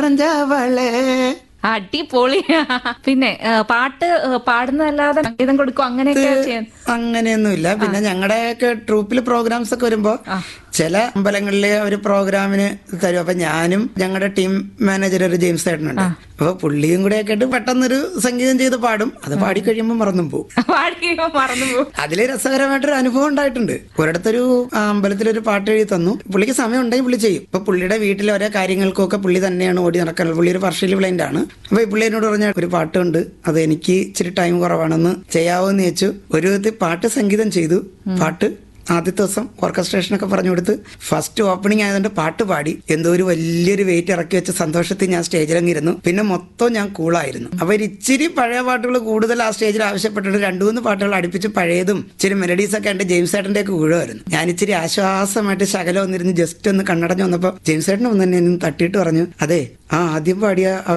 പറഞ്ഞവളെ അടിപൊളി പിന്നെ ഏ, പാട്ട് ഏ, പാടുന്നതല്ലാതെ സംഗീതം കൊടുക്കും അങ്ങനെയൊക്കെ ചെയ്യാൻ അങ്ങനെയൊന്നുമില്ല പിന്നെ ഞങ്ങളുടെയൊക്കെ ട്രൂപ്പിൽ പ്രോഗ്രാംസ് ഒക്കെ വരുമ്പോ ചില അമ്പലങ്ങളിലെ ഒരു പ്രോഗ്രാമിന് തരും അപ്പൊ ഞാനും ഞങ്ങളുടെ ടീം മാനേജർ ഒരു ജെയിംസ് ചേട്ടനുണ്ട് അപ്പൊ പുള്ളിയും കൂടെ ഒക്കെ ആയിട്ട് പെട്ടെന്നൊരു സംഗീതം ചെയ്ത് പാടും അത് പാടി കഴിയുമ്പോൾ മറന്നും പോകും പാടിയോ മറന്നു പോകും അതില് രസകരമായിട്ടൊരു അനുഭവം ഉണ്ടായിട്ടുണ്ട് ഒരിടത്തൊരു ആ, അമ്പലത്തിലൊരു പാട്ട് എഴുതി തന്നു പുള്ളിക്ക് സമയം ഉണ്ടെങ്കിൽ പുള്ളി ചെയ്യും ഇപ്പൊ പുള്ളിയുടെ വീട്ടിലെ ഓരോ കാര്യങ്ങൾക്കൊക്കെ പുള്ളി തന്നെയാണ് ഓടി നടക്കുന്നത് പുള്ളി ഒരു പാർഷ്യലി ബ്ലൈൻഡ് ആണ് അപ്പൊ ഈ പുള്ളി എന്നോട് പറഞ്ഞ ഒരു പാട്ടുണ്ട് അത് എനിക്ക് ഇച്ചിരി ടൈം കുറവാണെന്ന് ചെയ്യാവോ എന്ന് ചോദിച്ചു ഒരു വിധത്തിൽ പാട്ട് സംഗീതം ചെയ്തു പാട്ട് ആദ്യത്തെ ദിവസം ഓർക്കസ്ട്രേഷനൊക്കെ പറഞ്ഞു കൊടുത്ത് ഫസ്റ്റ് ഓപ്പണിംഗ് ആയതുകൊണ്ട് പാട്ട് പാടി എന്തോ ഒരു വലിയൊരു വെയിറ്റ് ഇറക്കി വെച്ച സന്തോഷത്തിൽ ഞാൻ സ്റ്റേജിലങ്ങിരുന്നു പിന്നെ മൊത്തം ഞാൻ കൂളായിരുന്നു അപ്പൊ ഒരു ഇച്ചിരി പഴയ പാട്ടുകൾ കൂടുതൽ ആ സ്റ്റേജിൽ ആവശ്യപ്പെട്ടിട്ട് രണ്ടു മൂന്ന് പാട്ടുകൾ അടുപ്പിച്ച് പഴയതും ഇച്ചിരി മെലഡീസ് ഒക്കെ ഉണ്ട് ജെയിംസ് ഏട്ടന്റെ ഒക്കെ ഊഴമായിരുന്നു ഞാൻ ഇച്ചിരി ആശ്വാസമായിട്ട് ശകലം ഒന്നിരുന്ന് ജസ്റ്റ് ഒന്ന് കണ്ണടഞ്ഞു വന്നപ്പോൾ ജെയിംസ് ഏട്ടൻ ഒന്ന് തന്നെ എന്നെ തട്ടിയിട്ട് പറഞ്ഞു അതെ ആ ആദ്യം പാടിയ ആ